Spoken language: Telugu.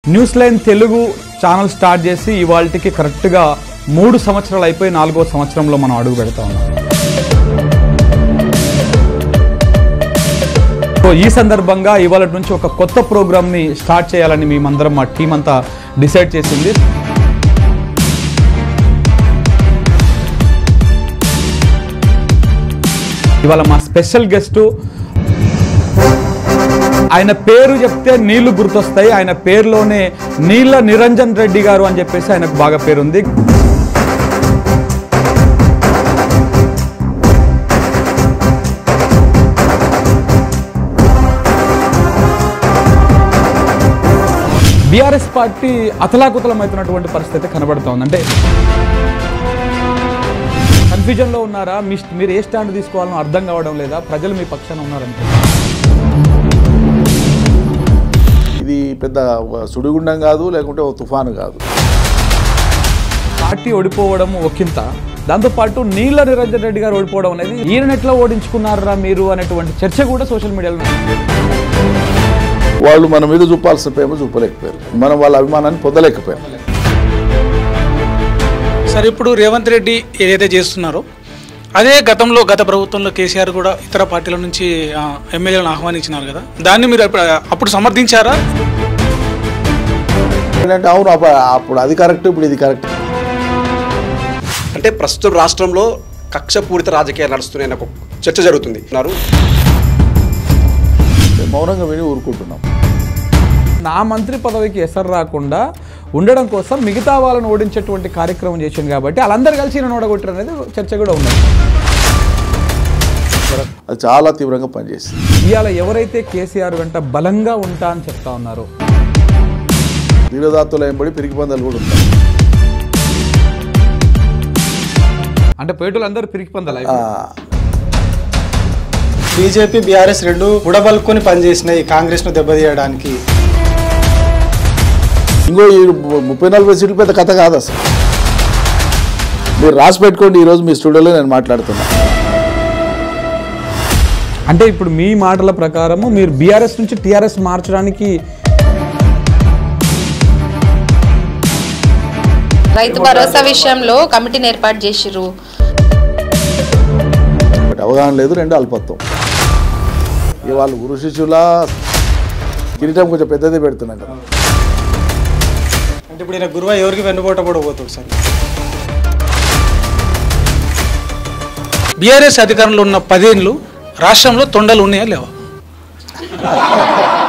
News line Telugu channel start చేసి ఇవాళకి కరెక్ట్గా మూడు సంవత్సరాలు అయిపోయి నాలుగో సంవత్సరంలో మనం అడుగు పెడతా ఉన్నాం సో ఈ సందర్భంగా ఇవాళ నుంచి ఒక కొత్త ప్రోగ్రామ్ని స్టార్ట్ చేయాలని మేమందరం మా టీం అంతా డిసైడ్ చేసింది ఇవాళ మా స్పెషల్ గెస్ట్ ఆయన పేరు చెప్తే నీళ్లు గుర్తొస్తాయి ఆయన పేరులోనే నీళ్ళ నిరంజన్ రెడ్డి గారు అని చెప్పేసి ఆయనకు బాగా పేరుంది బీఆర్ఎస్ పార్టీ అతలాకుతలమవుతున్నటువంటి పరిస్థితి కనబడుతోంది అంటే కన్ఫ్యూజన్లో ఉన్నారా మీ మీరు ఏ స్టాండ్ తీసుకోవాలో అర్థం కావడం లేదా ప్రజలు మీ పక్షాన ఉన్నారంటే ఇది పెద్ద సుడిగుండం కాదు లేకుంటే ఓ తుఫాను కాదు పార్టీ ఓడిపోవడం ఒకంత దాంతోపాటు నీళ్ళ నిరంజన్ రెడ్డి గారు ఓడిపోవడం అనేది ఈయన ఎట్లా ఓడించుకున్నారా మీరు అనేటువంటి చర్చ కూడా సోషల్ మీడియాలో ఉంది. వాళ్ళు మన మీద చూపాల్సిన ప్రేమ చూపలేకపోయారు మనం వాళ్ళ అభిమానాన్ని పొందలేకపోయాం సరే ఇప్పుడు రేవంత్ రెడ్డి ఏదైతే చేస్తున్నారో అదే గతంలో గత ప్రభుత్వంలో కేసీఆర్ కూడా ఇతర పార్టీల నుంచి ఆ, ఎమ్మెల్యేలను ఆహ్వానించినారు కదా దాన్ని మీరు అప్పుడు అప్పుడు సమర్థించారా ఏంటంటే అవును అప్ప- అప్పుడు అది కరెక్ట్ ఇప్పుడు ఇది కరెక్ట్ అంటే ప్రస్తుతం రాష్ట్రంలో కక్షపూరిత రాజకీయాలు నడుస్తున్నాయని ఒక చర్చ జరుగుతుంది అన్నారు మౌనంగా విని ఊరుకుంటున్నాం నా మంత్రి పదవికి ఎసరు రాకుండా ఉండడం కోసం మిగతా వాళ్ళని ఓడించేటువంటి కార్యక్రమం చేసింది కాబట్టి వాళ్ళందరూ కలిసి ఈయన ఓడగొట్టారు అనేది చర్చ కూడా ఉంది అది చాలా తీవ్రంగా పనిచేసింది ఇవాళ ఎవరైతే కేసీఆర్ వెంట బలంగా ఉంటా అని చెప్తా ఉన్నారు తీరదాత్తులు ఎంబడి పిరికి పందాలు కూడా ఉంటాయి అంటే పేటలు అందరూ పిరికి పొందాలి ఆ, బీజేపీ బీఆర్ఎస్ రెండు ఉడబలుకొని పనిచేసినాయి కాంగ్రెస్ ను దెబ్బతీయడానికి ఇంకో ఈ ము- ముప్పై నలభై సీట్లు పెద్ద కథ కాదు అసలు మీరు రాసి పెట్టుకోండి ఈరోజు మీ స్టూడియోలో నేను మాట్లాడుతున్నా అంటే ఇప్పుడు మీ మాటల ప్రకారము మీరు బీఆర్ఎస్ నుంచి టీఆర్ఎస్ మార్చడానికి రైతు భరోసా విషయంలో కమిటీని ఏర్పాటు చేసిర్రు ఒకటి అవగాహన లేదు రెండు అల్పత్వం ఇక వాళ్ళు గురు శిష్యుల కిరీటం కొంచెం పెద్దదే పెడుతున్నాం కదా అంటే ఇప్పుడు ఈయన గురువ ఎవరికి వెన్నుపోట పడబోతుంది సార్ బీఆర్ఎస్ అధికారంలో ఉన్న పదేళ్ళు రాష్ట్రంలో తొండలు ఉన్నాయా లేవా